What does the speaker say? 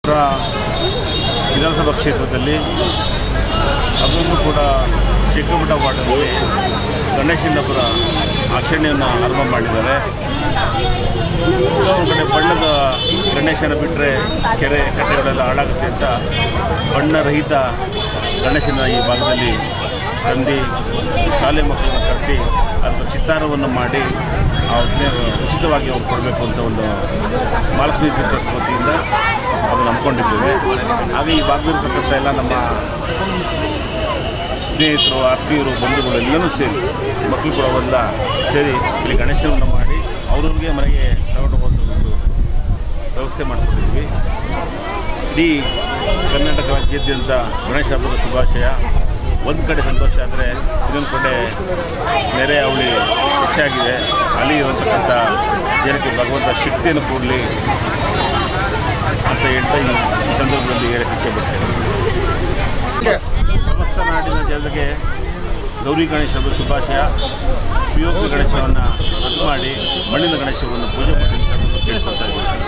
ಪುರ ವಿಧಾನಸಭಾ ಕ್ಷೇತ್ರದಲ್ಲಿ ಅದರಲ್ಲೂ ಕೂಡ ಶೇಖರಮಠ ವಾರ್ಡಲ್ಲಿ ಗಣೇಶನಪುರ ಆಚರಣೆಯನ್ನು ಆರಂಭ ಮಾಡಿದ್ದಾರೆ ಒಂದು ಕಡೆ ಬಣ್ಣದ ಗಣೇಶನ ಬಿಟ್ಟರೆ ಕೆರೆ ಕಟ್ಟೆಗಳೆಲ್ಲ ಹಾಳಾಗುತ್ತೆ ಅಂತ ಬಣ್ಣರಹಿತ ಗಣೇಶನ ಈ ಭಾಗದಲ್ಲಿ ತಂದು ಶಾಲೆ ಮಕ್ಕಳನ್ನು ಕರೆಸಿ ಅದರ ಚಿತ್ತಾರವನ್ನು ಮಾಡಿ ಅವ್ರಿಗೆ ಉಚಿತವಾಗಿ ಅವ್ರು ಕೊಡಬೇಕು ಅಂತ ಒಂದು ಮಾಲಕ್ಷ್ಮೀ ಟ್ರಸ್ಟ್ ವತಿಯಿಂದ ಅದನ್ನು ನಂಬ್ಕೊಂಡಿದ್ದೇವೆ ಹಾಗೆ ಈ ಭಾಗದಲ್ಲಿರ್ತಕ್ಕಂಥ ಎಲ್ಲ ನಮ್ಮ ಸ್ನೇಹಿತರು ಆತ್ಮೀಯರು ಬಂಧುಗಳು ಎಲ್ಲನೂ ಸೇರಿ ಮಕ್ಕಳು ಕೂಡ ಎಲ್ಲ ಸೇರಿ ಇಲ್ಲಿ ಗಣೇಶನನ್ನು ಮಾಡಿ ಅವ್ರವ್ರಿಗೆ ಮನೆಗೆ ತಗೊಂಡು ಹೋಗುವಂಥ ಒಂದು ವ್ಯವಸ್ಥೆ ಮಾಡ್ಕೊಂಡಿದ್ವಿ ಇಡೀ ಕರ್ನಾಟಕ ರಾಜ್ಯಾದ್ಯಂತ ಗಣೇಶ ಹಬ್ಬದ ಶುಭಾಶಯ ಒಂದು ಕಡೆ ಸಂತೋಷ ಆದರೆ ಇನ್ನೊಂದು ಕಡೆ ನೆರೆ ಅವಳಿ ಹೆಚ್ಚಾಗಿದೆ ಅಲ್ಲಿ ಇರತಕ್ಕಂಥ ಜನಕ್ಕೆ ಭಗವಂತ ಶಕ್ತಿಯನ್ನು ಕೊಡಲಿ ಅಂತ ಹೇಳ್ತಾ ಈ ಈ ಸಂದರ್ಭದಲ್ಲಿ ಹೇಳಕ್ಕೆ ಇಚ್ಛೆಪಡ್ತೇನೆ ಸಮಸ್ತ ನಾಡಿನ ಜನರಿಗೆ ಗೌರಿ ಗಣೇಶದ ಶುಭಾಶಯ ಪಿ ಗಣೇಶವನ್ನು ರದ್ದು ಮಾಡಿ ಮಣ್ಣಿನ ಗಣೇಶವನ್ನು ಪೂಜೆ ಮಾಡಿ ಅಂತ ಕೇಳ್ಕೊಳ್ತಾ ಇದ್ದೀನಿ